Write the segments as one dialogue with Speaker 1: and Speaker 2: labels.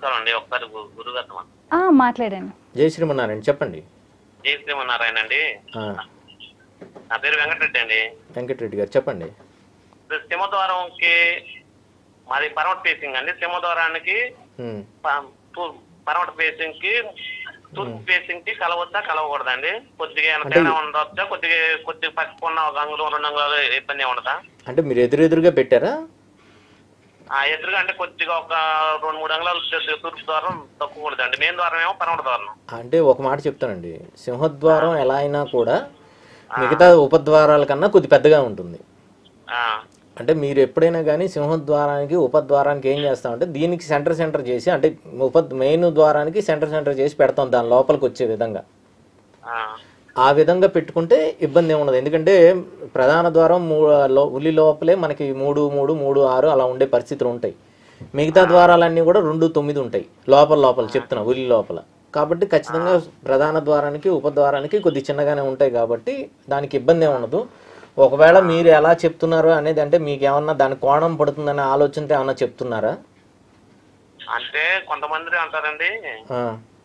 Speaker 1: నమస్కారం అండి ఒకసారి గు- గురుగారు
Speaker 2: ఆ, మాట్లాడండి
Speaker 3: జై శ్రీమన్నారాయణ చెప్పండి
Speaker 1: జై శ్రీమన్నారాయణ అండి
Speaker 3: ఆ,
Speaker 1: నా పేరు వెంకటరెడ్డి అండి
Speaker 3: వెంకటరెడ్డి గారు చెప్పండి
Speaker 1: ఇప్పుడు సింహద్వారంకి మాది పరమట ఫేసింగ్ అండి సింహద్వారానికి
Speaker 3: ఉమ్,
Speaker 1: ప- తూ- పరమట ఫేసింగ్ కి తూర్పు ఫేసింగ్ కి కలవచ్చా కలవకూడదండి కొద్దిగా ఏమైనా
Speaker 3: అంటే-
Speaker 1: తేడా ఉండొచ్చా కొద్దిగా కొద్దిగా పట్టుకున్న ఒక అంగుళం రెండు అంగుళాలు ఇబ్బంది ఉండదా
Speaker 3: అంటే మీరు ఎదురెదురుగా పెట్టారా
Speaker 1: ఆ ఎదురుగా అంటే కొద్దిగా ఒక రెండు మూడు అంగుళాలు తూ- తూర్పు ద్వారం తక్కువకూడదండి మెయిన్ ద్వారం ఏమో పరమట ద్వారం
Speaker 3: అంటే ఒక మాట చెప్తానండి సింహద్వారం ఎలా అయినా కూడా మిగతా ఉపద్వారాల కన్నా కొద్ది పెద్దగా ఉంటుంది
Speaker 1: ఆ,
Speaker 3: అంటే మీరు ఎప్పుడైనా కానీ సింహద్వారానికి ఉపద్వారానికి ఏం చేస్తామంటే దీనికి సెంటర్ సెంటర్ చేసి అంటే ఉప మెయిన్ ద్వారానికి సెంటర్ సెంటర్ చేసి పెడతాం దాని లోపలికి వచ్చే విధంగా
Speaker 1: ఆ,
Speaker 3: ఆ విధంగా పెట్టుకుంటే ఇబ్బంది ఏమి ఉండదు ఎందుకంటే ప్రధాన ద్వారం మూ లో- ఉల్లి లోపలే మనకి మూడు మూడు మూడు ఆరు అలా ఉండే పరిస్థితులు ఉంటాయి మిగతా ద్వారాలన్నీ కూడా రెండు తొమ్మిది ఉంటాయి లోపల లోపల చెప్తున్నా ఉల్లి లోపల కాబట్టి ఖచ్చితంగా ప్రధాన ద్వారానికి ఉపద్వారానికి కొద్ది చిన్నగానే ఉంటాయి కాబట్టి దానికి ఇబ్బంది ఏమి ఉండదు ఒకవేళ మీరు ఎలా చెప్తున్నారు అనేది అంటే మీకు ఏమన్నా దాని కోణం పడుతుందనే ఆలోచనతో ఏమన్నా చెప్తున్నారా
Speaker 1: అంటే కొంతమంది అంటారండి
Speaker 3: ఆ,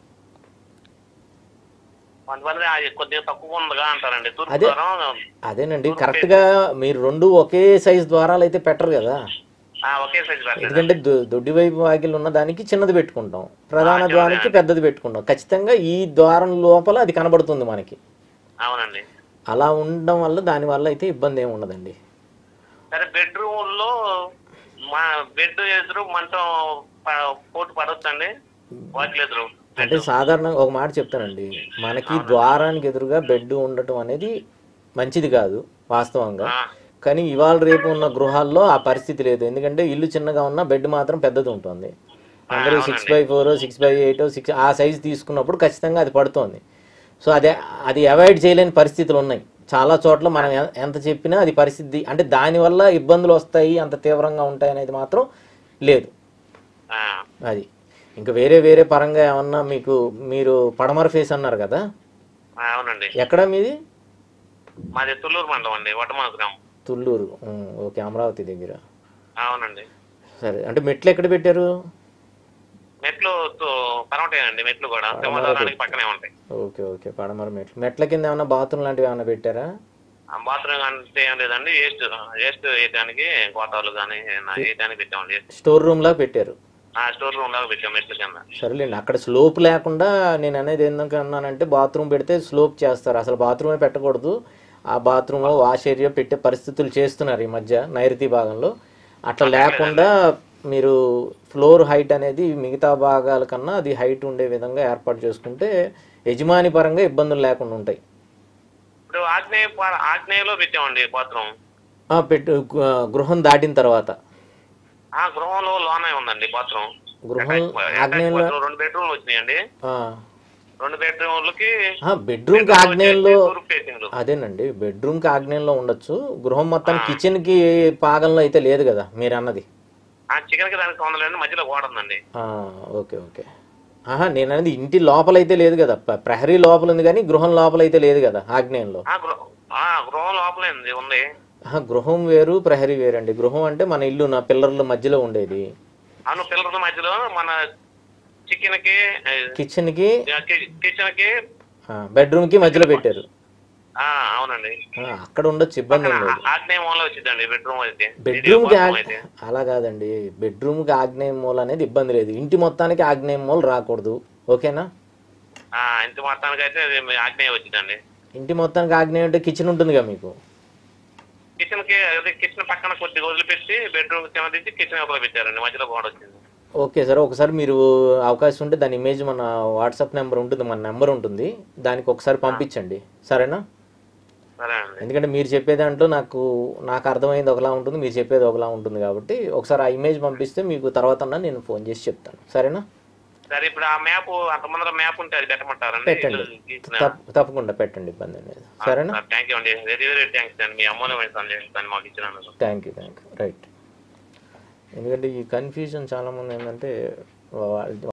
Speaker 1: కొంతమంది అది కొద్దిగా తక్కువ ఉందిగా అంటారండి తూర్పు
Speaker 3: అదే.
Speaker 1: ద్వారం
Speaker 3: అదేనండి కరెక్ట్గా మీరు రెండు ఒకే సైజ్ ద్వారాలు అయితే పెట్టరు కదా
Speaker 1: ఆ, ఒకే సైజ్ పెట్టండి
Speaker 3: ఎందుకంటే దొ- దొడ్డి వైపు వాకిల్ ఉన్న దానికి చిన్నది పెట్టుకుంటాం ప్రధాన ద్వారానికి పెద్దది పెట్టుకుంటాం ఖచ్చితంగా ఈ ద్వారం లోపల అది కనబడుతుంది మనకి
Speaker 1: అవునండి
Speaker 3: అలా ఉండడం వల్ల దాని వల్ల అయితే ఇబ్బంది ఏమి ఉండదండి
Speaker 1: సరే బెడ్రూమ్ లో మా బెడ్ ఎదురు మంచం ప- పోటు పడవచ్చండి వాకిల్ ఎదురు
Speaker 3: అంటే సాధారణంగా ఒక మాట చెప్తానండి మనకి ద్వారానికి ఎదురుగా బెడ్ ఉండటం అనేది మంచిది కాదు వాస్తవంగా
Speaker 1: ఆ,
Speaker 3: కానీ ఇవాళ రేపు ఉన్న గృహాల్లో ఆ పరిస్థితి లేదు ఎందుకంటే ఇల్లు చిన్నగా ఉన్న బెడ్ మాత్రం పెద్దది ఉంటుంది అందరూ six by four six by eight six ఆ సైజ్ తీసుకున్నప్పుడు ఖచ్చితంగా అది పడుతుంది సో అదే అది అవాయిడ్ చేయలేని పరిస్థితులు ఉన్నాయి చాలా చోట్ల మనం ఎ- ఎంత చెప్పినా అది పరిస్థితి అంటే దానివల్ల ఇబ్బందులు వస్తాయి అంత తీవ్రంగా ఉంటాయి అనేది మాత్రం లేదు
Speaker 1: ఆ,
Speaker 3: అది ఇంకా వేరే వేరే పరంగా ఏమన్నా మీకు మీరు పడమర ఫేస్ అన్నారు కదా
Speaker 1: ఆ, అవునండి
Speaker 3: ఎక్కడ మీది
Speaker 1: మాది తుళ్ళూరు మండలం అండి వటమాన గ్రామం
Speaker 3: తుళ్ళూరు ఉమ్, ఓకే అమరావతి దగ్గర
Speaker 1: అవునండి
Speaker 3: సరే అంటే మెట్లు ఎక్కడ పెట్టారు
Speaker 1: మెట్లు పరమటేనండి మెట్లు కూడా సింహద్వారానికి పక్కనే ఉంటాయి
Speaker 3: ఓకే ఓకే పడమర మెట్లు మెట్ల కింద ఏమన్నా బాత్రూమ్ లాంటివి ఏమన్నా పెట్టారా
Speaker 1: ఆ బాత్రూమ్ అంటే ఏం లేదండి వేస్ట్ వేస్ట్ వేయడానికి గోతాలు కానీ వేయడానికి పెట్టామండి
Speaker 3: స్టోర్ రూమ్ లా పెట్టారు
Speaker 1: ఆ స్టోర్ రూమ్ లాగా పెట్టాం మెట్ల కింద
Speaker 3: సరేలేండి అక్కడ స్లోప్ లేకుండా నేను అనేది ఎందుకన్నానంటే బాత్రూమ్ పెడితే స్లోప్ చేస్తారు అసలు బాత్రూమే పెట్టకూడదు ఆ బాత్రూమ్ వాష్ ఏరియా పెట్టే పరిస్థితులు చేస్తున్నారు ఈ మధ్య నైరుతి భాగంలో అట్లా లేకుండా మీరు ఫ్లోర్ హైట్ అనేది మిగతా భాగాల కన్నా అది హైట్ ఉండే విధంగా ఏర్పాటు చేసుకుంటే యజమాని పరంగా ఇబ్బందులు లేకుండా ఉంటాయి
Speaker 1: ఇప్పుడు ఆగ్నేయ పా- ఆగ్నేయలో పెట్టామండి బాత్రూమ్
Speaker 3: ఆ, పెట్టు గు- గృహం దాటిన తర్వాత
Speaker 1: ఆ గృహంలో లోనే ఉందండి బాత్రూమ్
Speaker 3: గృహం
Speaker 1: అటాచ్
Speaker 3: ఆగ్నేయంలో
Speaker 1: బాత్రూమ్ రెండు బెడ్రూమ్లు వచ్చినాయండి
Speaker 3: ఆ,
Speaker 1: రెండు బెడ్రూమ్లకి
Speaker 3: ఆ, బెడ్రూమ్కి ఆగ్నేయంలో
Speaker 1: తూర్పు ఫేసింగ్
Speaker 3: అదేనండి బెడ్రూమ్కి ఆగ్నేయంలో ఉండొచ్చు గృహం మొత్తం కిచెన్కి పాగంలో అయితే లేదు కదా మీరు అన్నది
Speaker 1: ఆ చికెన్ కి దానికి సంబంధం మధ్యలో గోడ ఉందండి
Speaker 3: ఆ, ఓకే ఓకే ఆహా నేను అనేది ఇంటి లోపల అయితే లేదు కదా ప- ప్రహరీ లోపల ఉంది కానీ గృహం లోపల అయితే లేదు కదా ఆగ్నేయంలో
Speaker 1: ఆ గృహ ఆ గృహం లోపలే ఉంది ఉంది
Speaker 3: ఆహా, గృహం వేరు ప్రహరీ వేరండి గృహం అంటే మన ఇల్లు నా పిల్లర్ల మధ్యలో ఉండేది
Speaker 1: అవును పిల్లల మధ్యలో మన చికెన్ కి
Speaker 3: కిచెన్కి
Speaker 1: కిచెన్ కి
Speaker 3: బెడ్రూమ్కి మధ్యలో పెట్టారు
Speaker 1: ఆ అవునండి
Speaker 3: ఆ, అక్కడ ఉండొచ్చు ఇబ్బంది ఏం లేదు
Speaker 1: ఆగ్నేయ మూల వచ్చిందండి బెడ్రూమ్ అయితే
Speaker 3: బెడ్రూమ్కి
Speaker 1: బాత్రూమ్ అయితే
Speaker 3: అలా కాదండి బెడ్రూమ్కి ఆగ్నేయం మూల అనేది ఇబ్బంది లేదు ఇంటి మొత్తానికి ఆగ్నేయం మూల రాకూడదు ఓకేనా
Speaker 1: ఆ ఇంత మొత్తానికి అయితే అది మీ ఆగ్నేయ వచ్చిందండి
Speaker 3: ఇంటి మొత్తానికి ఆగ్నేయం అంటే కిచెన్ ఉంటుందిగా మీకు
Speaker 1: కిచెన్ కి అదే కిచెన్ పక్కన కొద్దిగా వదిలిపెట్టి బెడ్రూమ్ కింద తీసి కిచెన్ లోపల పెట్టారండి మధ్యలో గోడ వచ్చింది
Speaker 3: ఓకే సార్ ఒకసారి మీరు అవకాశం ఉంటే దాని ఇమేజ్ మన వాట్సాప్ నెంబర్ ఉంటుంది మన నెంబర్ ఉంటుంది దానికి ఒకసారి పంపించండి సరేనా
Speaker 1: సరే అండి
Speaker 3: ఎందుకంటే మీరు చెప్పే దాంట్లో నాకు నాకు అర్థమైంది ఒకలా ఉంటుంది మీరు చెప్పేది ఒకలా ఉంటుంది కాబట్టి ఒకసారి ఆ ఇమేజ్ పంపిస్తే మీకు తర్వాత అన్నా నేను ఫోన్ చేసి చెప్తాను సరేనా
Speaker 1: సరే ఇప్పుడు ఆ మ్యాప్ అంత ముందర మ్యాప్ ఉంటే అది పెట్టమంటారండి
Speaker 3: పెట్టండి తప్ప- తప్పకుండా పెట్టండి ఇబ్బంది లేదు సరేనా
Speaker 1: థ్యాంక్ యూ అండి వెరీ వెరీ థ్యాంక్స్ అండి మీ అమూల్యమైన సందేశాన్ని మాకు ఇచ్చినందుకు
Speaker 3: thank you thank you right ఎందుకంటే ఈ కన్ఫ్యూజన్ చాలామంది ఏంటంటే వా-